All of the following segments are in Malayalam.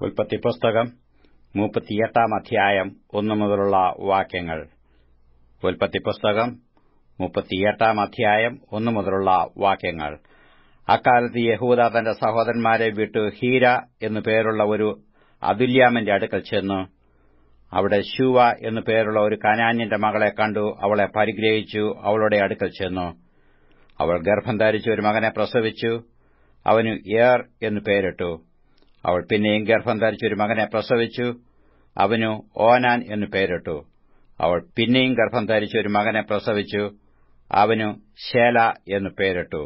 ഉൽപ്പത്തി പുസ്തകം മുപ്പത്തിയെട്ടാം അധ്യായം ഒന്നു മുതലുള്ള വാക്യങ്ങൾ ഉൽപ്പത്തി പുസ്തകം മുപ്പത്തിയെട്ടാം അധ്യായം ഒന്നു മുതലുള്ള വാക്യങ്ങൾ അക്കാലത്ത് യഹൂദ തന്റെ സഹോദരന്മാരെ വിട്ടു ഹീര എന്നു പേരുള്ള ഒരു അതുല്യാമന്റെ അടുക്കൽ ചെന്നു അവിടെ ശൂവ എന്നു പേരുള്ള ഒരു കനാന്യന്റെ മകളെ കണ്ടു അവളെ പരിഗ്രഹിച്ചു അവളുടെ അടുക്കൽ ചെന്നു അവൾ ഗർഭം ധരിച്ച് ഒരു മകനെ പ്രസവിച്ചു അവന് ഏർ എന്നു പേരിട്ടു അവൾ പിന്നെയും ഗർഭം ധരിച്ച് ഒരു മകനെ പ്രസവിച്ചു അവനു ഓനാൻ എന്നു പേരിട്ടു അവൾ പിന്നെയും ഗർഭം ധരിച്ച് ഒരു മകനെ പ്രസവിച്ചു അവനു ശേല എന്നു പേരിട്ടു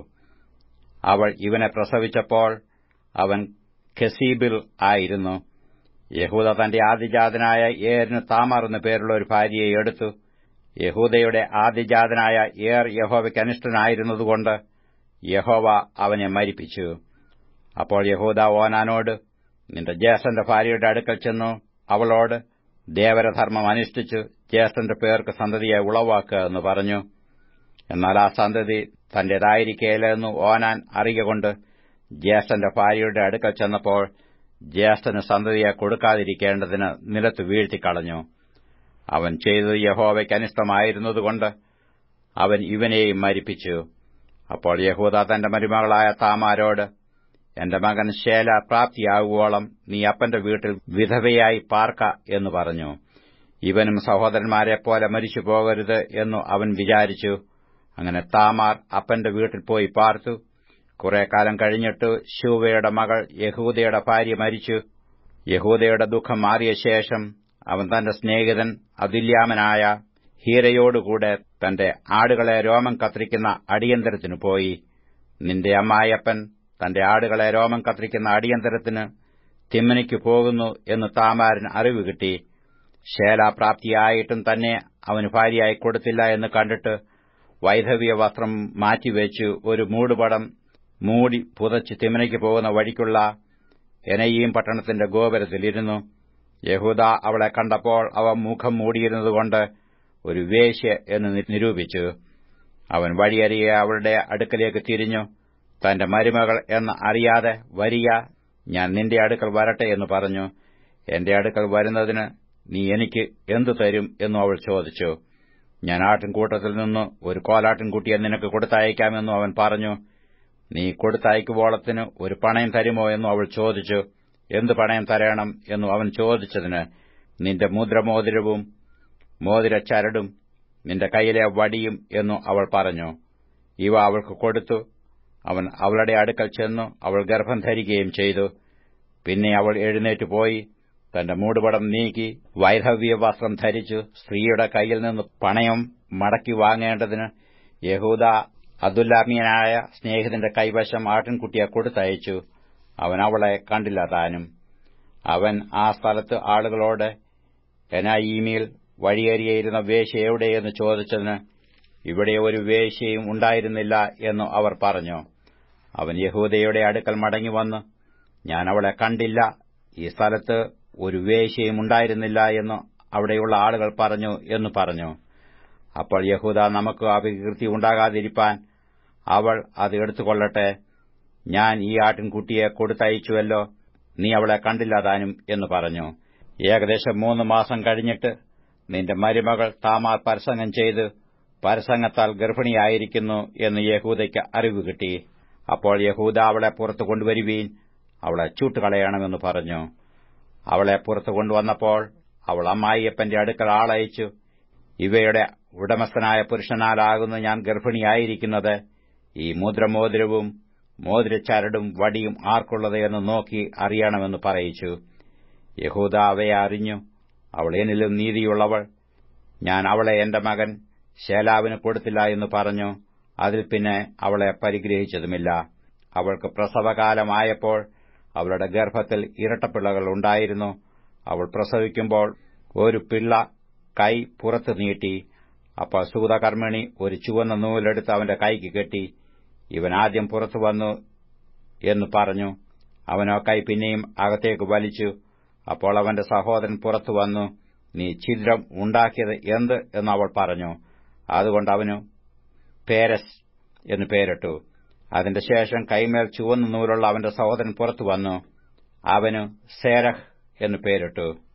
അവൾ ഇവനെ പ്രസവിച്ചപ്പോൾ അവൻ ഖസീബിൽ ആയിരുന്നു യഹൂദ തന്റെ ആദിജാതനായ ഏറിന് താമാർ എന്നു പേരുള്ള ഒരു ഭാര്യയെ എടുത്തു യഹൂദയുടെ ആദിജാതനായ ഏർ യഹോവയ്ക്ക് അനിഷ്ടനായിരുന്നതുകൊണ്ട് യഹോവ അവനെ മരിപ്പിച്ചു അപ്പോൾ യഹൂദ ഓനാനോട് നിന്റെ ജ്യേഷ്ഠന്റെ ഭാര്യയുടെ അടുക്കൽ ചെന്നു അവളോട് ദേവരധർമ്മം അനുഷ്ഠിച്ചു ജ്യേഷ്ഠന്റെ പേർക്ക് സന്തതിയെ ഉളവാക്കുക എന്ന് പറഞ്ഞു എന്നാൽ ആ സന്തതി തന്റേതായിരിക്കേലെന്നു ഓനാൻ അറിയുകൊണ്ട് ജ്യേഷ്ഠന്റെ ഭാര്യയുടെ അടുക്കൽ ചെന്നപ്പോൾ ജ്യേഷ്ഠന് സന്തതിയെ കൊടുക്കാതിരിക്കേണ്ടതിന് നിലത്ത് വീഴ്ത്തിക്കളഞ്ഞു അവൻ ചെയ്തത് യഹോവയ്ക്ക് അനിഷ്ടമായിരുന്നതുകൊണ്ട് അവൻ ഇവനെയും മരിപ്പിച്ചു അപ്പോൾ യഹൂദ തന്റെ മരുമകളായ താമാരോട് എന്റെ മകൻ ശേല പ്രാപ്തിയാകുവോളം നീ അപ്പന്റെ വീട്ടിൽ വിധവയായി പാർക്ക എന്ന് പറഞ്ഞു ഇവനും സഹോദരന്മാരെപ്പോലെ മരിച്ചു പോകരുത് എന്നു അവൻ വിചാരിച്ചു അങ്ങനെ താമാർ അപ്പന്റെ വീട്ടിൽ പോയി പാർത്തു കുറെ കാലം കഴിഞ്ഞിട്ട് ശൂവയുടെ മകൾ യഹൂദയുടെ ഭാര്യ മരിച്ചു യഹൂദയുടെ ദുഃഖം മാറിയ ശേഷം അവൻ തന്റെ സ്നേഹിതൻ അതുല്യാമനായ ഹീരയോടുകൂടെ തന്റെ ആടുകളെ രോമം കത്തിരിക്കുന്ന അടിയന്തരത്തിനു പോയി നിന്റെ അമ്മായപ്പൻ തന്റെ ആടുകളെ രോമം കത്തിരിക്കുന്ന അടിയന്തരത്തിന് തിമ്മനിക്ക് പോകുന്നു എന്ന് താമാരൻ അറിവ് കിട്ടി ശേലാപ്രാപ്തിയായിട്ടും തന്നെ അവന് ഭാര്യയായി കൊടുത്തില്ല എന്ന് കണ്ടിട്ട് വൈധവ്യ വസ്ത്രം മാറ്റിവെച്ചു ഒരു മൂടുപടം മൂടി പുതച്ച് തിമ്മനയ്ക്ക് പോകുന്ന വഴിക്കുള്ള എനയീം പട്ടണത്തിന്റെ ഗോപുരത്തിലിരുന്നു യഹൂദ അവളെ കണ്ടപ്പോൾ അവ മുഖം മൂടിയിരുന്നതുകൊണ്ട് ഒരു വേശ്യ എന്ന് നിരൂപിച്ചു അവൻ വഴിയറിയെ അവളുടെ അടുക്കലേക്ക് തിരിഞ്ഞു തന്റെ മരുമകൾ എന്ന് അറിയാതെ വരിക ഞാൻ നിന്റെ അടുക്കൽ വരട്ടെ എന്ന് പറഞ്ഞു എന്റെ അടുക്കൽ വരുന്നതിന് നീ എനിക്ക് എന്തു തരും എന്നു അവൾ ചോദിച്ചു ഞാൻ ആട്ടിൻകൂട്ടത്തിൽ നിന്ന് ഒരു കോലാട്ടിൻകുട്ടിയെ നിനക്ക് കൊടുത്തയക്കാമെന്നു അവൻ പറഞ്ഞു നീ കൊടുത്തയക്കുവോളത്തിന് ഒരു പണയം തരുമോ എന്നു അവൾ ചോദിച്ചു എന്ത് പണയം തരണം എന്നു അവൻ ചോദിച്ചതിന് നിന്റെ മുദ്രമോതിരവും മോതിരച്ചരടും നിന്റെ കൈയിലെ വടിയും എന്നു അവൾ പറഞ്ഞു ഇവ അവൾക്ക് കൊടുത്തു അവൻ അവളുടെ അടുക്കൽ ചെന്നു അവൾ ഗർഭം ധരിക്കുകയും ചെയ്തു പിന്നെ അവൾ എഴുന്നേറ്റ് പോയി തന്റെ മൂടുപടം നീക്കി വൈധവ്യ വസ്ത്രം ധരിച്ചു സ്ത്രീയുടെ കൈയിൽ നിന്ന് പണയം മടക്കി വാങ്ങേണ്ടതിന് യഹൂദ അതുല്ലാമിയനായ സ്നേഹിതന്റെ കൈവശം ആട്ടിൻകുട്ടിയെ കൊടുത്തയച്ചു അവൻ അവളെ കണ്ടില്ല താനും അവൻ ആ സ്ഥലത്ത് ആളുകളോട് എനായിമിയിൽ വഴിയേറിയിരുന്ന വേശ എവിടെയെന്ന് ചോദിച്ചതിന് ഇവിടെ ഒരു വേശ്യയും ഉണ്ടായിരുന്നില്ല എന്ന് അവർ പറഞ്ഞു അവൻ യഹൂദയുടെ അടുക്കൽ മടങ്ങിവന്ന് ഞാൻ അവളെ കണ്ടില്ല ഈ സ്ഥലത്ത് ഒരു വേശ്യയും ഉണ്ടായിരുന്നില്ല എന്ന് അവിടെയുള്ള ആളുകൾ പറഞ്ഞു എന്ന് പറഞ്ഞു അപ്പോൾ യഹൂദ നമുക്ക് അപകീർത്തി ഉണ്ടാകാതിരിപ്പാൻ അവൾ അത് എടുത്തുകൊള്ളട്ടെ ഞാൻ ഈ ആട്ടിൻകുട്ടിയെ കൊടുത്തയച്ചുവല്ലോ നീ അവളെ കണ്ടില്ല താനും എന്ന് പറഞ്ഞു ഏകദേശം മൂന്ന് മാസം കഴിഞ്ഞിട്ട് നിന്റെ മരുമകൾ താമാർ പരസംഗം ചെയ്ത് പരസംഗത്താൽ ഗർഭിണിയായിരിക്കുന്നു എന്ന് യഹൂദയ്ക്ക് അറിവ് കിട്ടി അപ്പോൾ യഹൂദ അവളെ പുറത്തു കൊണ്ടുവരുവീൻ അവളെ ചൂട്ടുകളയണമെന്ന് പറഞ്ഞു അവളെ പുറത്തു കൊണ്ടുവന്നപ്പോൾ അവൾ അമ്മായിയപ്പന്റെ അടുക്കൽ ആളയച്ചു ഇവയുടെ ഉടമസ്ഥനായ പുരുഷനാലാകുന്നു ഞാൻ ഗർഭിണിയായിരിക്കുന്നത് ഈ മുദ്രമോതിരവും മോതിരച്ചരടും വടിയും ആർക്കുള്ളത് എന്ന് നോക്കി അറിയണമെന്ന് പറയിച്ചു യഹൂദ അവയെ അറിഞ്ഞു അവൾ എന്നിലും നീതിയുള്ളവൾ ഞാൻ അവളെ എന്റെ മകൻ ശേലാവിന് കൊടുത്തില്ല എന്ന് പറഞ്ഞു അതിൽ പിന്നെ അവളെ പരിഗ്രഹിച്ചതുമില്ല അവൾക്ക് പ്രസവകാലമായപ്പോൾ അവളുടെ ഗർഭത്തിൽ ഇരട്ടപ്പിള്ളകൾ ഉണ്ടായിരുന്നു അവൾ പ്രസവിക്കുമ്പോൾ ഒരു പിള്ള കൈ പുറത്തു നീട്ടി അപ്പോൾ സൂതകർമ്മിണി ഒരു ചുവന്ന നൂലെടുത്ത് അവന്റെ കൈക്ക് കെട്ടി ഇവൻ ആദ്യം പുറത്തു വന്നു എന്ന് പറഞ്ഞു അവനോ കൈ പിന്നെയും അകത്തേക്ക് വലിച്ചു അപ്പോൾ അവന്റെ സഹോദരൻ പുറത്തു വന്നു നീ ഛിദ്രം ഉണ്ടാക്കിയത് എന്ത് എന്ന് അവൾ പറഞ്ഞു അതുകൊണ്ട് അവനു പേരസ് എന്ന് പേരിട്ടു അതിന്റെ ശേഷം കൈമേൽ ചുവന്ന നൂലുള്ള അവന്റെ സഹോദരൻ പുറത്തു വന്നു അവനു സേരഹ് എന്നു പേരിട്ടു